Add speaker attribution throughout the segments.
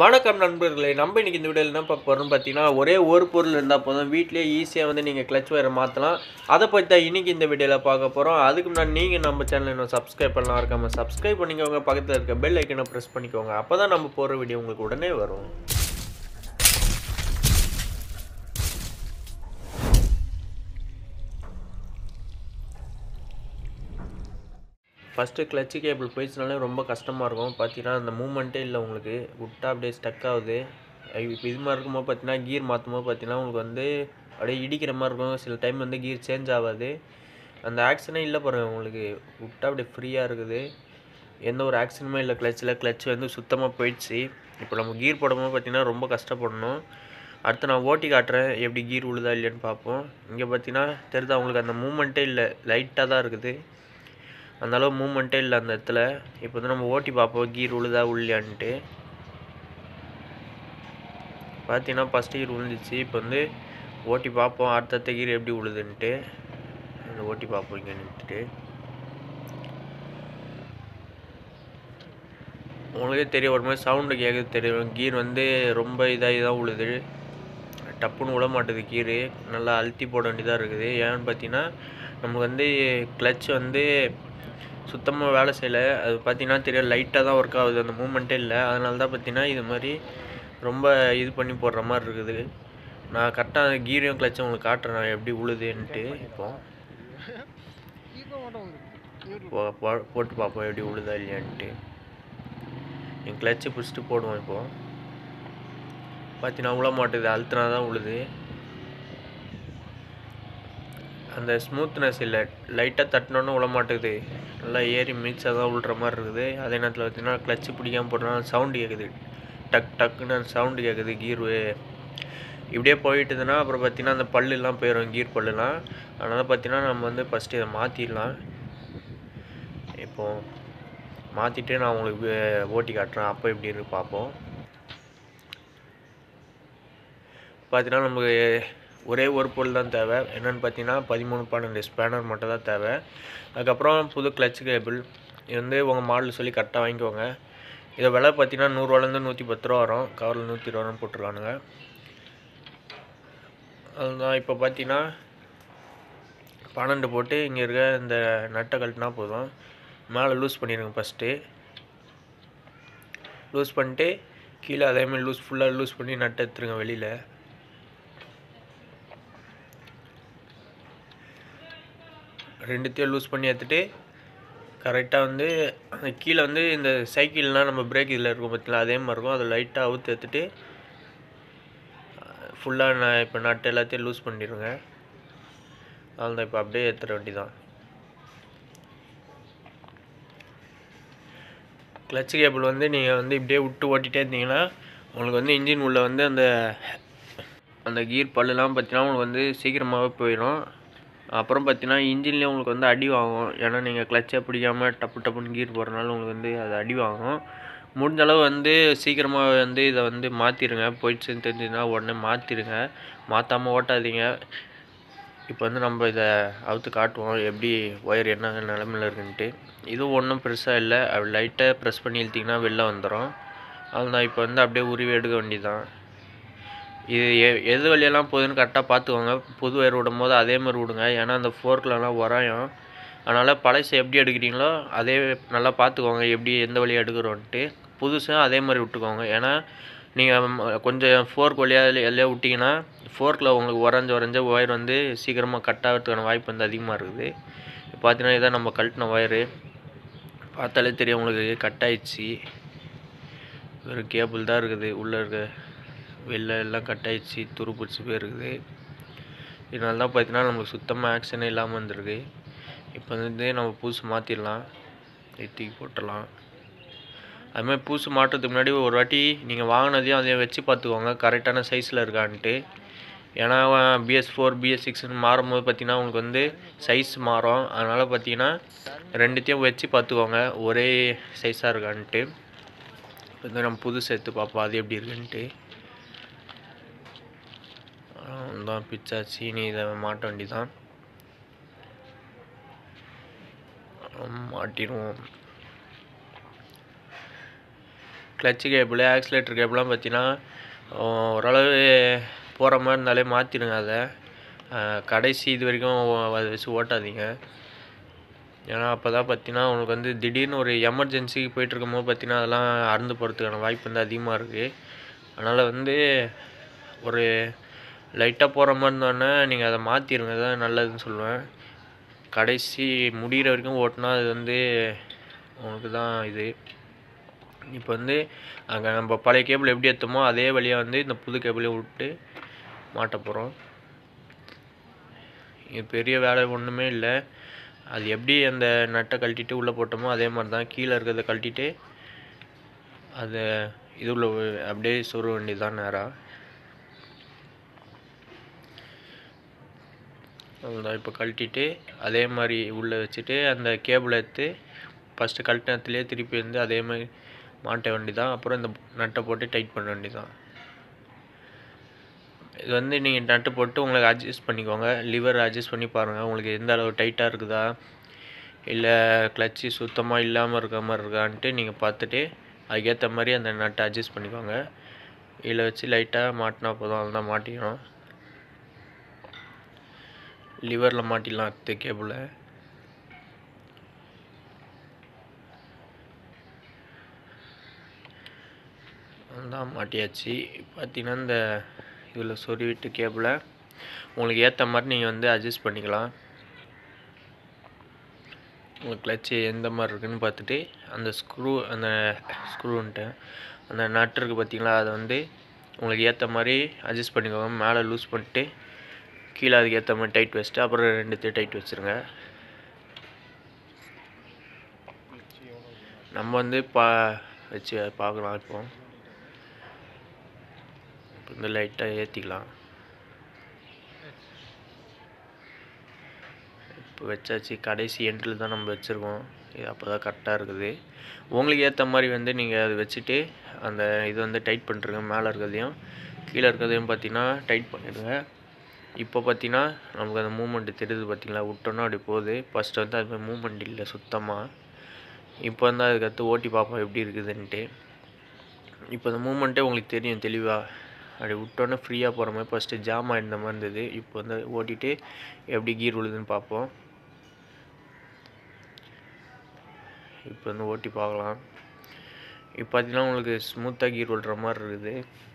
Speaker 1: வணக்கம் நண்பர்களே நம்ம இன்னைக்கு இந்த வீடியோவில் என்ன பார்க்க போகிறோம்னு பார்த்தீங்கன்னா ஒரே ஒரு பொருள் இருந்தால் போதும் வீட்டிலேயே ஈஸியாக வந்து நீங்கள் கிளச் வயரை மாற்றலாம் அதை பற்றி தான் இன்றைக்கி இந்த வீடியோவில் பார்க்க போகிறோம் அதுக்கு முன்னாடி நீங்கள் நம்ம சேனலை இன்னும் சப்ஸ்கிரைப் பண்ணலாம் இருக்காமல் சப்ஸ்கிரைப் பண்ணிக்கோங்க பக்கத்தில் இருக்க பெல் ஐக்கனை ப்ரெஸ் பண்ணிக்கோங்க அப்போ தான் நம்ம போகிற வீடியோ உங்களுக்கு உடனே வரும் ஃபஸ்ட்டு கிளச்சு கேபிள் போயிடுச்சுனாலே ரொம்ப கஷ்டமாக இருக்கும் பார்த்தீங்கன்னா அந்த மூமெண்ட்டே இல்லை உங்களுக்கு விட்டா அப்படியே ஸ்டக் ஆகுது இப்போ இது மாதிரி இருக்கும்போது பார்த்தீங்கன்னா கீர் மாற்றும் போது பார்த்தீங்கன்னா உங்களுக்கு வந்து அப்படியே இடிக்கிற மாதிரி இருக்கும் சில டைம் வந்து கீர் சேஞ்ச் ஆகாது அந்த ஆக்ஷனே இல்லை பாருங்க உங்களுக்கு விட்டா அப்படியே ஃப்ரீயாக இருக்குது எந்த ஒரு ஆக்ஷனுமே இல்லை கிளச்சில் கிளச் வந்து சுத்தமாக போயிடுச்சு இப்போ நம்ம கீர் போடும்போது பார்த்தீங்கன்னா ரொம்ப கஷ்டப்படணும் அடுத்து நான் ஓட்டி காட்டுறேன் எப்படி கீர் உழுதா இல்லையான்னு பார்ப்போம் இங்கே பார்த்தீங்கன்னா தெரியுதா உங்களுக்கு அந்த மூமெண்ட்டே இல்லை லைட்டாக தான் இருக்குது அந்த அளவு மூமெண்ட்டே இல்லை அந்த இடத்துல இப்போ வந்து நம்ம ஓட்டி பார்ப்போம் கீர் உழுதா உள்ளியான்ட்டு பார்த்தீங்கன்னா ஃபஸ்ட் கீர் விழுந்துச்சு இப்போ வந்து ஓட்டி பார்ப்போம் அடுத்தடுத்த கீர் எப்படி உழுதுன்ட்டு அந்த ஓட்டி பார்ப்போம் இங்கே நிறுத்திட்டு உங்களுக்கே தெரியும் ஒரு மாதிரி சவுண்டு கேட்குது தெரியும் கீர் வந்து ரொம்ப இதாக இதாக உழுது டப்புன்னு விட மாட்டுது கீரு நல்லா அழுத்தி போட வேண்டியதாக இருக்குது ஏன்னு பார்த்தீங்கன்னா நமக்கு வந்து கிளச் வந்து சுத்தமாக வேலை செய்யலை அது பார்த்தீங்கன்னா தெரியும் லைட்டாக தான் ஒர்க் ஆகுது அந்த மூமெண்ட்டே இல்லை அதனால தான் பார்த்தீங்கன்னா இது மாதிரி ரொம்ப இது பண்ணி போடுற மாதிரி இருக்குது நான் கரெக்டாக கீரையும் கிளச்சும் உங்களுக்கு காட்டுறேன் நான் எப்படி உழுதுன்ட்டு இப்போ போ- போ- போட்டு பார்ப்போம் எப்படி உழுதா இல்லையான்ட்டு என் கிளச்சு பிடிச்சிட்டு போடுவோம் இப்போது பார்த்தீங்கன்னா உழ மாட்டுது அழுத்தினா தான் உழுது அந்த ஸ்மூத்னஸ் இல்லை லைட்டாக தட்டினோன்னு விழ மாட்டேங்குது நல்லா ஏறி மிக்ஸாக தான் விழுற மாதிரி இருக்குது அதே நேரத்தில் பார்த்தீங்கன்னா கிளச்சு பிடிக்காம போட்டோம்னா சவுண்டு கேட்குது டக் டக்குன்னு அந்த சவுண்டு கேட்குது கீர் இப்படியே போயிட்டுதுன்னா அப்புறம் பார்த்தீங்கன்னா அந்த பல்லுலாம் போயிடும் கீர் பல்லுலாம் அதனால் பார்த்தீங்கன்னா நம்ம வந்து ஃபஸ்ட்டு இதை மாற்றிடலாம் இப்போது மாற்றிட்டு நான் உங்களுக்கு வே- ஓட்டி காட்டுறேன் அப்போ எப்படி இருக்கு பார்ப்போம் பார்த்தீங்கன்னா நமக்கு ஒரே ஒரு பொருள் தான் தேவை என்னென்னு பார்த்தீங்கன்னா பதிமூணு பன்னெண்டு ஸ்பேனர் மட்டும் தான் தேவை அதுக்கப்புறம் புது கிளச் கேபிள் இது வந்து உங்கள் மாடல் சொல்லி கரெக்டாக வாங்கிக்கோங்க இதை விலை பார்த்தீங்கன்னா நூறுரூவாலேருந்து நூற்றி பத்து ரூபா வரும் கவரில் நூற்றி இருபது ரூபா போட்டுருக்கானுங்க அதுதான் இப்போ பார்த்தீங்கன்னா பன்னெண்டு போட்டு இங்கே இருக்க இந்த நட்டை கழட்டினா போதும் மேலே லூஸ் பண்ணிடுங்க ஃபஸ்ட்டு லூஸ் பண்ணிட்டு கீழே அதேமாதிரி லூஸ் ஃபுல்லாக லூஸ் பண்ணி நட்டை எடுத்துருங்க வெளியில் ரெண்டுத்தையும் லூஸ் பண்ணி எடுத்துட்டு கரெக்டாக வந்து அந்த கீழே வந்து இந்த சைக்கிள்னால் நம்ம பிரேக் இதில் இருக்கும் பார்த்தீங்களா அதே மாதிரி இருக்கும் அதை லைட்டாக அவுத்து எடுத்துட்டு ஃபுல்லாக நான் இப்போ நட்டு எல்லாத்தையும் லூஸ் பண்ணிடுங்க அவ்வளோதான் இப்போ அப்படியே ஏற்றுற வேண்டியதான் கிளச் கேபிள் வந்து நீங்கள் வந்து இப்படியே விட்டு ஓட்டிகிட்டே இருந்தீங்கன்னா உங்களுக்கு வந்து இன்ஜின் உள்ளே வந்து அந்த அந்த கீர் பல்லுலாம் பார்த்தீங்கன்னா உங்களுக்கு வந்து சீக்கிரமாகவே போயிடும் அப்புறம் பார்த்தீங்கன்னா இன்ஜின்லேயே உங்களுக்கு வந்து அடி வாங்கும் ஏன்னா நீங்கள் கிளச்சை பிடிக்காமல் டப்பு டப்புன்னு கீர் போடுறனால உங்களுக்கு வந்து அது அடி வாங்கும் முடிஞ்ச அளவு வந்து சீக்கிரமாக வந்து இதை வந்து மாற்றிடுங்க போயிடுச்சுன்னு தெரிஞ்சுதுன்னா உடனே மாற்றிடுங்க மாற்றாமல் ஓட்டாதீங்க இப்போ வந்து நம்ம இதை அவுத்து காட்டுவோம் எப்படி ஒயர் என்ன நிலமையில இருக்குன்ட்டு இதுவும் ஒன்றும் பெருசாக இல்லை அப்படி லைட்டாக ப்ரெஸ் பண்ணி இழுத்திங்கன்னா வெளில வந்துடும் அதுதான் இப்போ வந்து அப்படியே உருவி எடுக்க வேண்டியதுதான் இது எ எது வழியெல்லாம் போகுதுன்னு கரெக்டாக பார்த்துக்கோங்க புது ஒயர் விடும் போது அதே மாதிரி விடுங்க ஏன்னா அந்த ஃபோர்க்லலாம் உராயும் அதனால் பழசு எப்படி எடுக்கிறீங்களோ அதே நல்லா பார்த்துக்கோங்க எப்படி எந்த வழியாக எடுக்கிறோன்ட்டு புதுசாக அதே மாதிரி விட்டுக்கோங்க ஏன்னா நீங்கள் கொஞ்சம் ஃபோர்க் வழியாக எல்லையா விட்டிங்கன்னா ஃபோர்க்கில் உங்களுக்கு உறைஞ்ச உறைஞ்ச ஒயர் வந்து சீக்கிரமாக கட் ஆகிறதுக்கான வாய்ப்பு வந்து அதிகமாக இருக்குது இப்போ பார்த்தீங்கன்னா இதான் நம்ம கழட்டின ஒயரு பார்த்தாலே தெரியும் உங்களுக்கு கட் ஆயிடுச்சு வெறும் கேபிள் தான் இருக்குது உள்ளே இருக்க வெளில எல்லாம் கட் ஆயிடுச்சு துரு பிடிச்சி போயிருக்குது இதனால தான் பார்த்தீங்கன்னா நமக்கு சுத்தமாக ஆக்ஷனே இல்லாமல் வந்திருக்கு இப்போ வந்து நம்ம புதுசு மாற்றிடலாம் தூக்கி போட்டுடலாம் அதுமாதிரி புதுசு மாட்டுறதுக்கு முன்னாடி ஒரு வாட்டி நீங்கள் வாங்கினதையும் அதை வச்சு பார்த்துக்கோங்க கரெக்டான சைஸில் இருக்கான்ட்டு ஏன்னா பிஎஸ் ஃபோர் பிஎஸ் சிக்ஸ்னு மாறும்போது பார்த்தீங்கன்னா உங்களுக்கு வந்து சைஸ் மாறும் அதனால் பார்த்தீங்கன்னா ரெண்டுத்தையும் வச்சு பார்த்துக்கோங்க ஒரே சைஸாக இருக்கான்ட்டு வந்து நம்ம புதுசு எடுத்து பார்ப்போம் அது எப்படி இருக்குன்ட்டு தான் பிச்சா சீனி இதை மாட்ட வேண்டியதான் மாட்டிடுவோம் கிளச்சு கேபிள் ஆக்சிலேட்டர் கேபிள்லாம் பார்த்தீங்கன்னா ஓரளவு போகிற மாதிரி இருந்தாலே மாற்றிடுங்க அதை அஹ் கடைசி இது வரைக்கும் அதை வச்சு ஓட்டாதீங்க ஏன்னா அப்போ தான் பார்த்தீங்கன்னா உங்களுக்கு வந்து திடீர்னு ஒரு எமர்ஜென்சிக்கு போயிட்டு இருக்கும்போது பார்த்தீங்கன்னா அதெல்லாம் அறுந்து போகிறதுக்கான வாய்ப்பு வந்து அதிகமாக இருக்குது அதனால் வந்து ஒரு லைட்டாக போகிற மாதிரி இருந்தோடனே நீங்கள் அதை மாற்றிடுங்க தான் நல்லதுன்னு சொல்லுவேன் கடைசி முடிகிற வரைக்கும் ஓட்டினா அது வந்து உங்களுக்கு தான் இது இப்போ வந்து அங்கே நம்ம பழைய கேபிள் எப்படி எடுத்தோமோ அதே வழியாக வந்து இந்த புது கேபிளையும் விட்டு மாட்ட போகிறோம் இது பெரிய வேலை ஒன்றுமே இல்லை அது எப்படி அந்த நட்டை கழட்டிட்டு உள்ளே போட்டோமோ அதே மாதிரி தான் கீழே இருக்கிறத கழட்டிட்டு அதை இது உள்ள வி- அப்படியே சொருக வேண்டியதுதான் நேராக அவ்வளோதான் இப்போ கழட்டிட்டு அதே மாதிரி உள்ளே வச்சுட்டு அந்த கேபிளை எடுத்து ஃபஸ்ட்டு கழட்டினத்துலேயே திருப்பி வந்து அதே மாதிரி மாட்ட வேண்டியதான் அப்புறம் இந்த நட்டை போட்டு டைட் பண்ண வேண்டியதான் இது வந்து நீங்கள் நட்டு போட்டு உங்களுக்கு அட்ஜஸ்ட் பண்ணிக்கோங்க லிவர் அட்ஜஸ்ட் பண்ணி பாருங்கள் உங்களுக்கு எந்த அளவு டைட்டாக இருக்குதா இல்லை கிளச்சு சுத்தமாக இல்லாமல் இருக்க மாதிரி இருக்கான்ட்டு நீங்கள் பார்த்துட்டு அதுக்கேற்ற மாதிரி அந்த நட்டை அட்ஜஸ்ட் பண்ணிக்கோங்க இதில் வச்சு லைட்டாக மாட்டினா போதும் அதுதான் மாட்டிக்கணும் லிவரில் மாட்டிடலாம் அடுத்த கேபிளை அதான் மாட்டியாச்சு பார்த்தீங்கன்னா இந்த இதில் சொருவிட்டு கேபிளை உங்களுக்கு ஏற்ற மாதிரி நீங்கள் வந்து அட்ஜஸ்ட் பண்ணிக்கலாம் உங்களுக்கு கிளச்சு எந்த மாதிரி இருக்குன்னு பார்த்துட்டு அந்த ஸ்க்ரூ அந்த ஸ்க்ரூன்ட்டு அந்த நட் இருக்குது பார்த்தீங்களா அதை வந்து உங்களுக்கு ஏற்ற மாதிரி அட்ஜஸ்ட் பண்ணிக்கோங்க மேலே லூஸ் பண்ணிட்டு கீழே அதுக்கு ஏற்ற மாதிரி டைட் வச்சுட்டு அப்புறம் ரெண்டுத்தையும் டைட் வச்சுருங்க நம்ம வந்து பா வச்சு பார்க்கலாம் இப்போ இப்போ வந்து லைட்டாக ஏற்றிக்கலாம் இப்போ வச்சாச்சு கடைசி எண்டில் தான் நம்ம வச்சுருக்கோம் இது அப்போ தான் கரெக்டாக இருக்குது உங்களுக்கு ஏற்ற மாதிரி வந்து நீங்கள் அதை வச்சுட்டு அந்த இது வந்து டைட் பண்ணிருங்க மேலே இருக்கிறதையும் கீழே இருக்கிறதையும் பார்த்தீங்கன்னா டைட் பண்ணிடுங்க இப்போ பார்த்தீங்கன்னா நமக்கு அந்த மூமெண்ட் தெரியுது பார்த்தீங்களா விட்டோன்னா அப்படி போகுது ஃபஸ்ட்டு வந்து அது மூமெண்ட் இல்லை சுத்தமாக இப்போ வந்து அதுக்கடுத்து ஓட்டி பார்ப்போம் எப்படி இருக்குதுன்ட்டு இப்போ அந்த மூமெண்ட்டே உங்களுக்கு தெரியும் தெளிவாக அப்படி விட்டோன்னே ஃப்ரீயாக போகிற மாதிரி ஃபஸ்ட்டு ஜாம் ஆகிருந்த மாதிரி இருந்தது இப்போ வந்து ஓட்டிட்டு எப்படி கீர் விழுதுன்னு பார்ப்போம் இப்போ வந்து ஓட்டி பார்க்கலாம் இப்போ பார்த்தீங்கன்னா உங்களுக்கு ஸ்மூத்தாக கீர் விழுற மாதிரி இருக்குது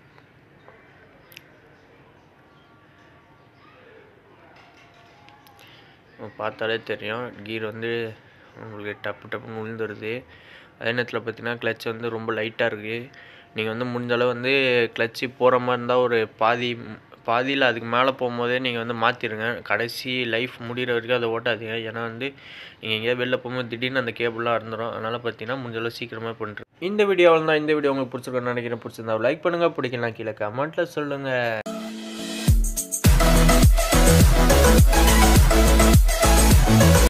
Speaker 1: பார்த்தாலே தெரியும் கீர் வந்து உங்களுக்கு டப்பு டப்புன்னு விழுந்துருது அதே நேரத்தில் பார்த்தீங்கன்னா கிளச் வந்து ரொம்ப லைட்டாக இருக்குது நீங்கள் வந்து முடிஞ்ச அளவு வந்து கிளச்சு போகிற மாதிரி இருந்தால் ஒரு பாதி பாதியில் அதுக்கு மேலே போகும்போதே நீங்கள் வந்து மாற்றிடுங்க கடைசி லைஃப் முடிகிற வரைக்கும் அதை ஓட்டாதீங்க ஏன்னா வந்து நீங்கள் எங்கேயாவது வெளில போகும்போது திடீர்னு அந்த கேபிளாக இருந்துடும் அதனால் பார்த்தீங்கன்னா முடிஞ்ச அளவு சீக்கிரமாக பண்ணுறேன் இந்த வீடியோவில் தான் இந்த வீடியோ உங்களுக்கு பிடிச்சிருக்கோன்னு நினைக்கிறேன் பிடிச்சிருந்தா லைக் பண்ணுங்கள் பிடிக்கலாம் கீழே கமெண்ட்டில் சொல்லுங்கள்